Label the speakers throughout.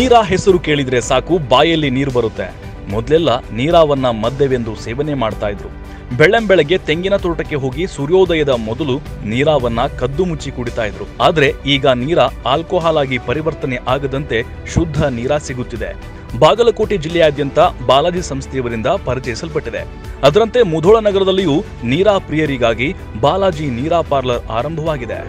Speaker 1: ನೀರ ಹೆಸರು ಕೇಳಿದ್ರೆ ಸಾಕು ಬಾಯಲ್ಲಿ ನೀರು ಬರುತ್ತೆ ಮೊದಲೆಲ್ಲ ನೀರಾವನ್ನ ಮದ್ಯವೆಂದು ಸೇವನೆ ಮಾಡ್ತಾ ಇದ್ರು ಬೆಳ್ಳಂಬೆಳಗ್ಗೆ ತೆಂಗಿನ ತೋಟಕ್ಕೆ ಹೋಗಿ ಸೂರ್ಯೋದಯದ ಮೊದಲು ನೀರಾವನ್ನ ಕದ್ದು ಮುಚ್ಚಿ ಕುಡಿತಾ ಇದ್ರು ಆದ್ರೆ ಈಗ ನೀರ ಆಲ್ಕೋಹಾಲ್ ಆಗಿ ಪರಿವರ್ತನೆ ಆಗದಂತೆ ಶುದ್ಧ ನೀರ ಸಿಗುತ್ತಿದೆ ಬಾಗಲಕೋಟೆ ಜಿಲ್ಲೆಯಾದ್ಯಂತ ಬಾಲಾಜಿ ಸಂಸ್ಥೆಯವರಿಂದ ಪರಿಚಯಿಸಲ್ಪಟ್ಟಿದೆ ಅದರಂತೆ ಮುಧೋಳ ನಗರದಲ್ಲಿಯೂ ನೀರಾ ಪ್ರಿಯರಿಗಾಗಿ ಬಾಲಾಜಿ ನೀರಾ ಪಾರ್ಲರ್ ಆರಂಭವಾಗಿದೆ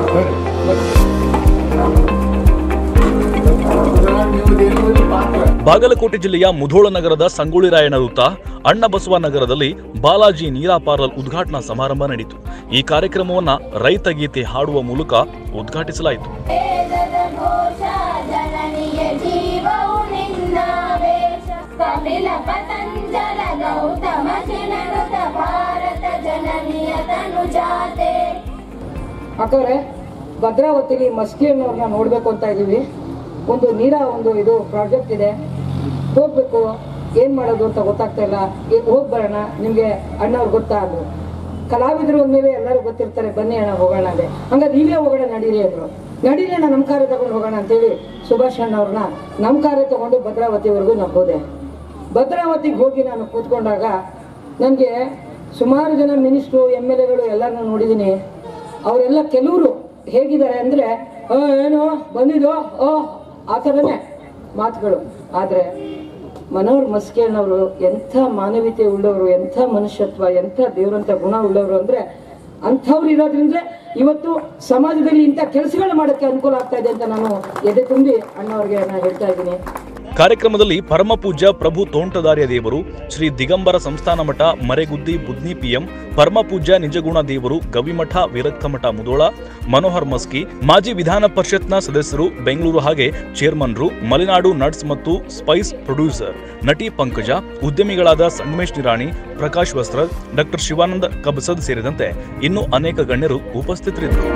Speaker 1: ಬಾಗಲಕೋಟೆ ಜಿಲ್ಲೆಯ ಮುಧೋಳ ನಗರದ ಸಂಗೊಳ್ಳಿ ರಾಯಣ್ಣ ವೃತ್ತ ಅಣ್ಣ ಬಸವ ನಗರದಲ್ಲಿ ಬಾಲಾಜಿ ನೀರಾ ಪಾರ್ಲರ್ ಉದ್ಘಾಟನಾ ಸಮಾರಂಭ ನಡೆಯಿತು ಈ ಕಾರ್ಯಕ್ರಮವನ್ನ ರೈತ ಗೀತೆ ಹಾಡುವ ಮೂಲಕ ಉದ್ಘಾಟಿಸಲಾಯಿತು
Speaker 2: ವೇದದ ಘೋಷ ಜನನಿಯ ಜೀವವು ನಿನ್ನ ವೇಷ ಕಪಿಲ ಪತಂಜಲ ಗೌತಮ ಶಿನನುತ ಭಾರತ ಜನನಿಯ ತನುಜಾತೆ
Speaker 3: ಅಕ್ಕವ್ರೆ ಭದ್ರಾವತಿಲಿ ಮಸ್ಕಿ ಅನ್ನೋರ್ನ ನೋಡ್ಬೇಕು ಅಂತ ಇದೀವಿ ಒಂದು ನೀರ ಒಂದು ಇದು ಪ್ರಾಜೆಕ್ಟ್ ಇದೆ ಹೋಗ್ಬೇಕು ಏನ್ ಮಾಡೋದು ಅಂತ ಗೊತ್ತಾಗ್ತಾ ಇಲ್ಲ ಏ- ಹೋಗ್ ಬರೋಣ ನಿಮ್ಗೆ ಅಣ್ಣವ್ರು ಗೊತ್ತಾ ಅಂದ್ರು ಕಲಾವಿದರು ಅಂದ್ಮೇಲೆ ಎಲ್ಲರೂ ಗೊತ್ತಿರ್ತಾರೆ ಬನ್ನಿ ಅಣ್ಣ ಹೋಗೋಣ ಅಂದೆ ಹಂಗಾರೆ ನೀವೇ ಹೋಗೋಣ ನಡೀರಿ ಅಂದ್ರು ನಡೀರಿ ಅಣ್ಣ ನಮ್ಮ ಕಾರ್ಯ ತಗೊಂಡು ಹೋಗೋಣ ಅಂತೇಳಿ ಸುಭಾಷ್ ಅಣ್ಣ ಅವ್ರನ್ನ ನಮ್ಮ ಕಾರ್ಯ ತಗೊಂಡು ಭದ್ರಾವತಿವರೆಗೂ ನಾನು ಹೋದೆ ಭದ್ರಾವತಿಗೆ ಹೋಗಿ ನಾನು ಕೂತ್ಕೊಂಡಾಗ ನನಗೆ ಸುಮಾರು ಜನ ಮಿನಿಸ್ಟ್ರು ಎಮ್ ಎಲ್ ಎಗಳು ಎಲ್ಲರನ್ನೂ ನೋಡಿದ್ದೀನಿ ಅವರೆಲ್ಲ ಕೆಲವರು ಹೇಗಿದ್ದಾರೆ ಅಂದ್ರೆ "ಆ, ಏನು ಬಂದಿದ್ದು ಓ ಆ ಥರನೇ ಮಾತುಗಳು ಆದ್ರೆ ಮನೋಹರ್ ಮಸ್ಕೇಣ್ಣವರು ಎಂಥ ಮಾನವೀಯತೆ ಉಳ್ಳವರು ಎಂಥ ಮನುಷ್ಯತ್ವ ಎಂಥ ದೇವರಂತ ಗುಣ ಉಳ್ಳವರು ಅಂದ್ರೆ ಅಂಥವ್ರು ಇರೋದ್ರಿಂದ ಇವತ್ತು ಸಮಾಜದಲ್ಲಿ ಇಂಥ ಕೆಲಸಗಳು ಮಾಡೋಕ್ಕೆ ಅನುಕೂಲ ಆಗ್ತಾ ಇದೆ ಅಂತ ನಾನು ಎದೆ ತುಂಬಿ ಅಣ್ಣವ್ರಿಗೆ ನಾನು ಹೇಳ್ತಾ ಇದ್ದೀನಿ
Speaker 1: ಕಾರ್ಯಕ್ರಮದಲ್ಲಿ ಪರಮಪೂಜ್ಯ ಪ್ರಭು ತೋಂಟದಾರ್ಯ ದೇವರು ಶ್ರೀ ದಿಗಂಬರ ಸಂಸ್ಥಾನ ಮಠ ಮರೆಗುದ್ದಿ ಬುದ್ನಿ ಪಿಎಂ ಪರಮಪೂಜ್ಯ ನಿಜಗುಣ ದೇವರು ಗವಿಮಠ ವಿರಕ್ತಮಠ ಮುದೋಳ ಮನೋಹರ್ ಮಸ್ಕಿ ಮಾಜಿ ವಿಧಾನ ಪರಿಷತ್ನ ಸದಸ್ಯರು ಬೆಂಗಳೂರು ಹಾಗೆ ಚೇರ್ಮನ್ರು ಮಲೆನಾಡು ನಟ್ಸ್ ಮತ್ತು ಸ್ಪೈಸ್ ಪ್ರೊಡ್ಯೂಸರ್ ನಟಿ ಪಂಕಜ ಉದ್ಯಮಿಗಳಾದ ಸಂಗಮೇಶ್ ನಿರಾಣಿ ಪ್ರಕಾಶ್ ವಸ್ತ್ರ ಡಾಕ್ಟರ್ ಶಿವಾನಂದ ಕಬಸದ್ ಸೇರಿದಂತೆ ಇನ್ನೂ ಅನೇಕ ಗಣ್ಯರು ಉಪಸ್ಥಿತರಿದ್ದರು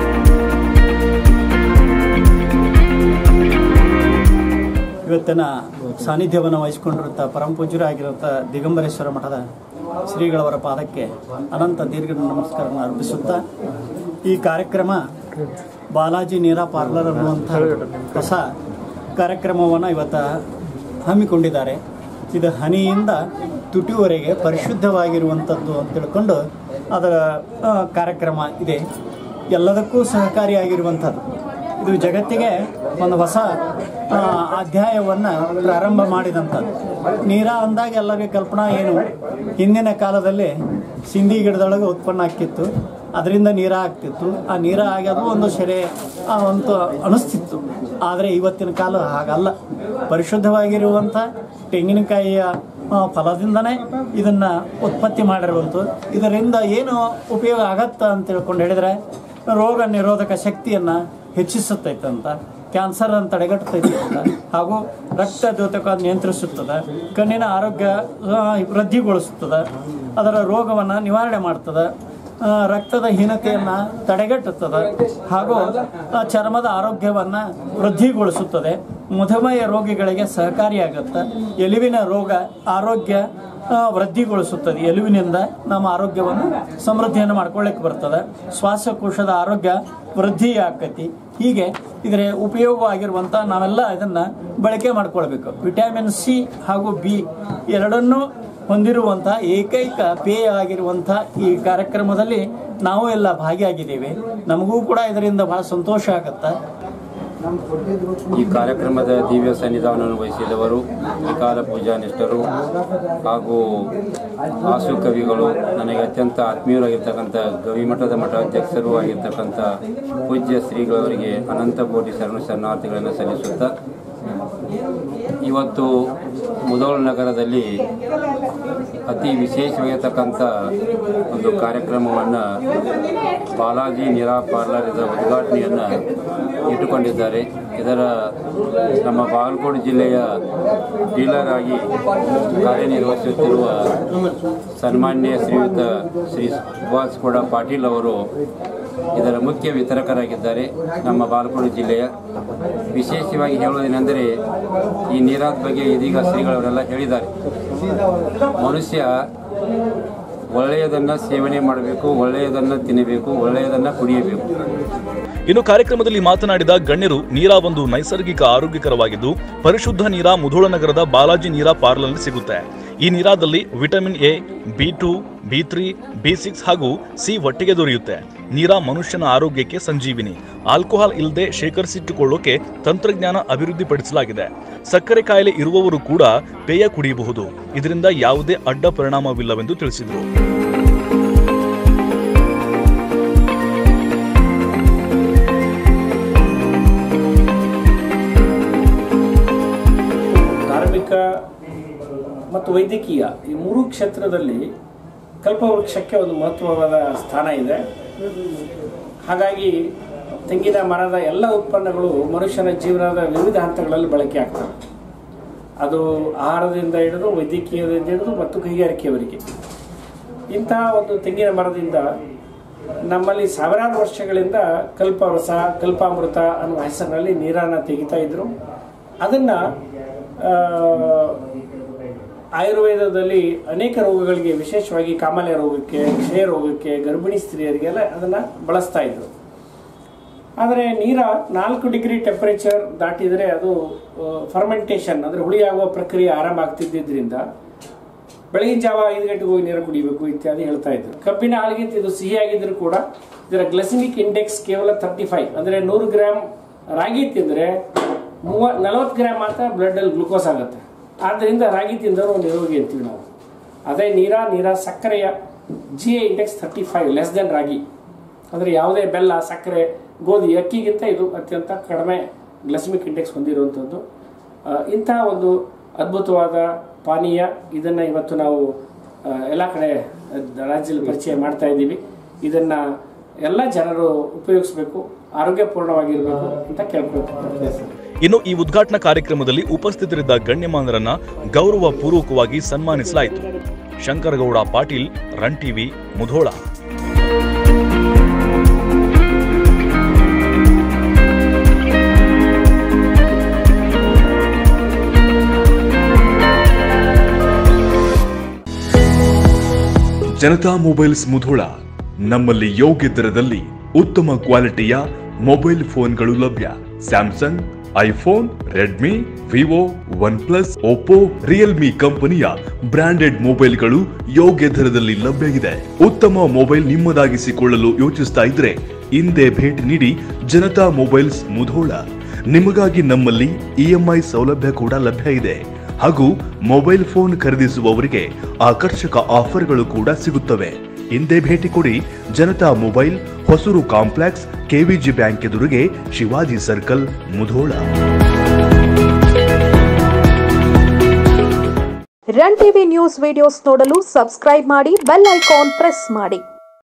Speaker 4: ಇವತ್ತಿನ ಸಾನ್ನಿಧ್ಯವನ್ನು ವಹಿಸಿಕೊಂಡಿರುವಂಥ ಪರಮಪೂಜ್ಯರು ಆಗಿರುವಂಥ ದಿಗಂಬರೇಶ್ವರ ಮಠದ ಶ್ರೀಗಳವರ ಪಾದಕ್ಕೆ ಅನಂತ ದೀರ್ಘ ನಮಸ್ಕಾರವನ್ನು ಅರ್ಪಿಸುತ್ತಾ ಈ ಕಾರ್ಯಕ್ರಮ ಬಾಲಾಜಿ ನೀರಾ ಪಾರ್ಲರ್ ಅನ್ನುವಂಥ ಹೊಸ ಕಾರ್ಯಕ್ರಮವನ್ನು ಇವತ್ತು ಹಮ್ಮಿಕೊಂಡಿದ್ದಾರೆ ಇದು ಹನಿಯಿಂದ ತುಟಿವರೆಗೆ ಪರಿಶುದ್ಧವಾಗಿರುವಂಥದ್ದು ಅಂತ ತಿಳ್ಕೊಂಡು ಅದರ ಆ, ಕಾರ್ಯಕ್ರಮ ಇದೆ ಎಲ್ಲದಕ್ಕೂ ಸಹಕಾರಿಯಾಗಿರುವಂಥದ್ದು ಇದು ಜಗತ್ತಿಗೆ ಒಂದು ಹೊಸ ಆ, ಅಧ್ಯಾಯವನ್ನು ಪ್ರಾರಂಭ ಮಾಡಿದಂಥದ್ದು ನೀರ ಅಂದಾಗ ಎಲ್ಲರಿಗೆ ಕಲ್ಪನಾ ಏನು ಹಿಂದಿನ ಕಾಲದಲ್ಲಿ ಸಿಂಧಿ ಗಿಡದೊಳಗೆ ಉತ್ಪನ್ನ ಆಕ್ಕಿತ್ತು ಅದರಿಂದ ನೀರ ಆಗ್ತಿತ್ತು ಆ ನೀರ ಆಗೋದು ಒಂದು ಸೆರೆ ಆ, ಒಂದು ಅನಿಸ್ತಿತ್ತು ಆದರೆ ಇವತ್ತಿನ ಕಾಲ ಹಾಗಲ್ಲ ಪರಿಶುದ್ಧವಾಗಿರುವಂಥ ತೆಂಗಿನಕಾಯಿಯ ಆ, ಫಲದಿಂದನೇ ಇದನ್ನ ಉತ್ಪತ್ತಿ ಮಾಡಿರುವಂಥದ್ದು ಇದರಿಂದ ಏನು ಉಪಯೋಗ ಆಗತ್ತ ಅಂತ ತಿಳ್ಕೊಂಡು ಹೇಳಿದ್ರೆ ರೋಗ ನಿರೋಧಕ ಶಕ್ತಿಯನ್ನ ಹೆಚ್ಚಿಸುತ್ತೈತಂತ ಕ್ಯಾನ್ಸರ್ ಅನ್ನು ತಡೆಗಟ್ಟುತ್ತೈತೆ ಅಂತ ಹಾಗೂ ರಕ್ತ ದ್ಯೋತಕ ನಿಯಂತ್ರಿಸುತ್ತದೆ ಕಣ್ಣಿನ ಆರೋಗ್ಯ ಆ, ವೃದ್ಧಿಗೊಳಿಸುತ್ತದೆ ಅದರ ರೋಗವನ್ನು ನಿವಾರಣೆ ಮಾಡ್ತದೆ ಆ, ರಕ್ತದ ಹೀನತೆಯನ್ನು ತಡೆಗಟ್ಟುತ್ತದೆ ಹಾಗೂ ಆ, ಚರ್ಮದ ಆರೋಗ್ಯವನ್ನು ವೃದ್ಧಿಗೊಳಿಸುತ್ತದೆ ಮಧುಮೇಹ ರೋಗಿಗಳಿಗೆ ಸಹಕಾರಿಯಾಗುತ್ತೆ ಎಲುವಿನ ರೋಗ ಆರೋಗ್ಯ ಆ, ವೃದ್ಧಿಗೊಳಿಸುತ್ತದೆ ಎಲುವಿನಿಂದ ನಮ್ಮ ಆರೋಗ್ಯವನ್ನು ಸಮೃದ್ಧಿಯನ್ನು ಮಾಡ್ಕೊಳ್ಳಿಕ್ಕೆ ಬರ್ತದೆ ಶ್ವಾಸಕೋಶದ ಆರೋಗ್ಯ ವೃದ್ಧಿ ಆಕತಿ ಹೀಗೆ ಇದರ ಉಪಯೋಗವಾಗಿರುವಂಥ ನಾವೆಲ್ಲ ಇದನ್ನು ಬಳಕೆ ಮಾಡ್ಕೊಳ್ಬೇಕು ವಿಟಮಿನ್ ಸಿ ಹಾಗೂ ಬಿ ಎರಡನ್ನೂ ಹೊಂದಿರುವಂಥ ಏಕೈಕ ಪೇಯ ಆಗಿರುವಂಥ ಈ ಕಾರ್ಯಕ್ರಮದಲ್ಲಿ ನಾವು ಎಲ್ಲ ಭಾಗಿಯಾಗಿದ್ದೇವೆ ನಮಗೂ ಕೂಡ ಇದರಿಂದ ಬಹಳ ಸಂತೋಷ ಆಗುತ್ತೆ
Speaker 5: ಈ ಕಾರ್ಯಕ್ರಮದ ದಿವ್ಯ ಸನ್ನಿಧಾನವನ್ನು ವಹಿಸಿದವರು ತ್ರಿಕಾಲ ಪೂಜಾ ನಿಷ್ಠರು ಹಾಗೂ ಆಸು ಕವಿಗಳು ನನಗೆ ಅತ್ಯಂತ ಆತ್ಮೀಯರಾಗಿರ್ತಕ್ಕಂಥ ಗವಿಮಠದ ಮಠಾಧ್ಯಕ್ಷರು ಆಗಿರ್ತಕ್ಕಂಥ ಪೂಜ್ಯ ಶ್ರೀಗಳವರಿಗೆ ಅನಂತ ಕೋಟಿ ಶರಣ ಶರಣಾರ್ಥಿಗಳನ್ನು ಸಲ್ಲಿಸುತ್ತಾ ಇವತ್ತು ಮುದೋಳ ನಗರದಲ್ಲಿ ಅತಿ ವಿಶೇಷವಾಗಿರ್ತಕ್ಕಂಥ ಒಂದು ಕಾರ್ಯಕ್ರಮವನ್ನು ಬಾಲಾಜಿ ನಿರಾ ಪಾರ್ಲರ್ ಇದರ ಉದ್ಘಾಟನೆಯನ್ನು ಇಟ್ಟುಕೊಂಡಿದ್ದಾರೆ ಇದರ ನಮ್ಮ ಬಾಗಲಕೋಟೆ ಜಿಲ್ಲೆಯ ಡೀಲರ್ ಆಗಿ ಕಾರ್ಯನಿರ್ವಹಿಸುತ್ತಿರುವ ಸನ್ಮಾನ್ಯ ಶ್ರೀಯುತ ಶ್ರೀ ಸುಭಾಷ್ ಕೂಡ ಪಾಟೀಲ್ ಅವರು ಇದರ ಮುಖ್ಯ ವಿತರಕರಾಗಿದ್ದಾರೆ ನಮ್ಮ ಬಾಗಲಕೋಟೆ ಜಿಲ್ಲೆಯ ವಿಶೇಷವಾಗಿ ಹೇಳುವುದೇನೆಂದರೆ ಈ ನೀರಾದ ಬಗ್ಗೆ ಇದೀಗ ಶ್ರೀಗಳವರೆಲ್ಲ ಹೇಳಿದ್ದಾರೆ ಮನುಷ್ಯ ಒಳ್ಳೆಯದನ್ನು ಸೇವನೆ ಮಾಡಬೇಕು ಒಳ್ಳೆಯದನ್ನು ತಿನ್ನಬೇಕು ಒಳ್ಳೆಯದನ್ನು ಕುಡಿಯಬೇಕು
Speaker 1: ಇನ್ನು ಕಾರ್ಯಕ್ರಮದಲ್ಲಿ ಮಾತನಾಡಿದ ಗಣ್ಯರು ನೀರ ಒಂದು ನೈಸರ್ಗಿಕ ಆರೋಗ್ಯಕರವಾಗಿದ್ದು ಪರಿಶುದ್ಧ ನೀರ ಮುಧೋಳ ನಗರದ ಬಾಲಾಜಿ ನೀರ ಪಾರ್ಲರ್ನಲ್ಲಿ ಸಿಗುತ್ತೆ ಈ ನೀರಾದಲ್ಲಿ vitamin A B two B three B six ಹಾಗೂ ಸಿ ಒಟ್ಟಿಗೆ ದೊರೆಯುತ್ತೆ ನೀರ ಮನುಷ್ಯನ ಆರೋಗ್ಯಕ್ಕೆ ಸಂಜೀವಿನಿ ಆಲ್ಕೋಹಾಲ್ ಇಲ್ಲದೆ ಶೇಖರಿಸಿಟ್ಟುಕೊಳ್ಳೋಕೆ ತಂತ್ರಜ್ಞಾನ ಅಭಿವೃದ್ಧಿಪಡಿಸಲಾಗಿದೆ ಸಕ್ಕರೆ ಕಾಯಿಲೆ ಇರುವವರು ಕೂಡ ಪೇಯ ಕುಡಿಯಬಹುದು ಇದರಿಂದ ಯಾವುದೇ ಅಡ್ಡ ಪರಿಣಾಮವಿಲ್ಲವೆಂದು ತಿಳಿಸಿದರು
Speaker 6: ಧಾರ್ಮಿಕ ಮತ್ತು ವೈದ್ಯಕೀಯ ಈ ಮೂರು ಕ್ಷೇತ್ರದಲ್ಲಿ ಕಲ್ಪವೃಕ್ಷಕ್ಕೆ ಒಂದು ಮಹತ್ವವಾದ ಸ್ಥಾನ ಇದೆ ಹಾಗಾಗಿ ತೆಂಗಿನ ಮರದ ಎಲ್ಲ ಉತ್ಪನ್ನಗಳು ಮನುಷ್ಯನ ಜೀವನದ ವಿವಿಧ ಹಂತಗಳಲ್ಲಿ ಬಳಕೆ ಆಗ್ತವೆ ಅದು ಆಹಾರದಿಂದ ಹಿಡಿದು ವೈದ್ಯಕೀಯದಿಂದ ಹಿಡಿದು ಮತ್ತು ಕೈಗಾರಿಕೆಯವರೆಗೆ ಇಂತಹ ಒಂದು ತೆಂಗಿನ ಮರದಿಂದ ನಮ್ಮಲ್ಲಿ ಸಾವಿರಾರು ವರ್ಷಗಳಿಂದ ಕಲ್ಪರಸ ಕಲ್ಪಾಮೃತ ಅನ್ನುವ ಹೆಸರಿನಲ್ಲಿ ನೀರನ್ನು ತೆಗಿತಾ ಇದ್ರು ಅದನ್ನ ಆ, ಆಯುರ್ವೇದದಲ್ಲಿ ಅನೇಕ ರೋಗಗಳಿಗೆ ವಿಶೇಷವಾಗಿ ಕಾಮಾಲೆ ರೋಗಕ್ಕೆ ಕ್ಷಯ ರೋಗಕ್ಕೆ ಗರ್ಭಿಣಿ ಸ್ತ್ರೀಯರಿಗೆಲ್ಲ ಅದನ್ನ ಬಳಸ್ತಾ ಇದ್ರು ಆದರೆ ನೀರ ನಾಲ್ಕು ಡಿಗ್ರಿ ಟೆಂಪರೇಚರ್ ದಾಟಿದರೆ ಅದು ಫರ್ಮೆಂಟೇಷನ್ ಅಂದರೆ ಹುಳಿಯಾಗುವ ಪ್ರಕ್ರಿಯೆ ಆರಂಭ ಆಗ್ತಿದ್ದರಿಂದ ಬೆಳಗಿನ ಜಾವ ಐದು ಗಂಟೆಗೆ ಹೋಗಿ ನೀರು ಕುಡಿಬೇಕು ಇತ್ಯಾದಿ ಹೇಳ್ತಾ ಇದ್ರು ಕಬ್ಬಿನ ಹಾಲಿಗಿಂತ ಇದು ಸಿಹಿಯಾಗಿದ್ರು ಕೂಡ ಇದರ ಗ್ಲಸಿಮಿಕ್ ಇಂಡೆಕ್ಸ್ ಕೇವಲ ತರ್ಟಿ ಫೈವ್ ಅಂದರೆ ನೂರು ಗ್ರಾಮ್ ರಾಗಿ ತಿಂದರೆ ಮೂವ ನಲವತ್ತು ಗ್ರಾಮ್ ಮಾತ್ರ ಬ್ಲಡ್ಡಲ್ಲಿ ಗ್ಲುಕೋಸ್ ಆಗುತ್ತೆ ಆದ್ದರಿಂದ ರಾಗಿ ತಿಂದವರು ನಿರೋಗಿ ಅಂತೀವಿ ನಾವು ಅದೇ ನೀರ ನೀರ ಸಕ್ಕರೆಯ G A index thirty five less than ragi ಅಂದರೆ ಯಾವುದೇ ಬೆಲ್ಲ ಸಕ್ಕರೆ ಗೋಧಿ ಅಕ್ಕಿಗಿಂತ ಇದು ಅತ್ಯಂತ ಕಡಿಮೆ ಗ್ಲಸಿಮಿಕ್ ಇಂಡೆಕ್ಸ್ ಹೊಂದಿರುವಂಥದ್ದು ಆ, ಇಂತಹ ಒಂದು ಅದ್ಭುತವಾದ ಪಾನೀಯ ಇದನ್ನು ಇವತ್ತು ನಾವು ಆ, ಎಲ್ಲ ಕಡೆ ರಾಜ್ಯದಲ್ಲಿ ಪರಿಚಯ ಮಾಡ್ತಾ ಇದ್ದೀವಿ ಇದನ್ನು ಎಲ್ಲ ಜನರು ಉಪಯೋಗಿಸಬೇಕು ಆರೋಗ್ಯಪೂರ್ಣವಾಗಿರಬೇಕು ಅಂತ ಕೇಳ್ಕೊಳ್ತೀನಿ
Speaker 1: ಇನ್ನು ಈ ಉದ್ಘಾಟನಾ ಕಾರ್ಯಕ್ರಮದಲ್ಲಿ ಉಪಸ್ಥಿತರಿದ್ದ ಗಣ್ಯಮಾನ್ಯರನ್ನ ಗೌರವ ಪೂರ್ವಕವಾಗಿ ಸನ್ಮಾನಿಸಲಾಯಿತು Shankargouda Patil Run TV Mudhol
Speaker 7: Janata mobiles Mudhol ನಮ್ಮಲ್ಲಿ ಯೋಗ್ಯ ದರದಲ್ಲಿ ಉತ್ತಮ ಕ್ವಾಲಿಟಿಯ ಮೊಬೈಲ್ ಫೋನ್ಗಳು ಲಭ್ಯ Samsung iPhone Redmi Vivo OnePlus Oppo Realme ಕಂಪನಿಯ ಬ್ರಾಂಡೆಡ್ ಮೊಬೈಲ್ಗಳು ಯೋಗ್ಯ ದರದಲ್ಲಿ ಲಭ್ಯ ಇದೆ ಉತ್ತಮ ಮೊಬೈಲ್ ನಿಮ್ಮದಾಗಿಸಿಕೊಳ್ಳಲು ಯೋಚಿಸ್ತಾ ಇದ್ರೆ ಹಿಂದೆ ಭೇಟಿ ನೀಡಿ ಜನತಾ ಮೊಬೈಲ್ಸ್ ಮುಧೋಳ ನಿಮಗಾಗಿ ನಮ್ಮಲ್ಲಿ ಇಎಂಐ ಸೌಲಭ್ಯ ಕೂಡ ಲಭ್ಯ ಇದೆ ಹಾಗೂ ಮೊಬೈಲ್ ಫೋನ್ ಖರೀದಿಸುವವರಿಗೆ ಆಕರ್ಷಕ ಆಫರ್ಗಳು ಕೂಡ ಸಿಗುತ್ತವೆ ಹಿಂದೆ ಭೇಟಿ ಕೊಡಿ Janata mobile Hosur complex KVG bank ಎದುರಿಗೆ Shivaji circle Mudhol
Speaker 8: Run TV news videos ನೋಡಲು ಸಬ್ಸ್ಕ್ರೈಬ್ ಮಾಡಿ ಬೆಲ್ ಐಕಾನ್ ಪ್ರೆಸ್ ಮಾಡಿ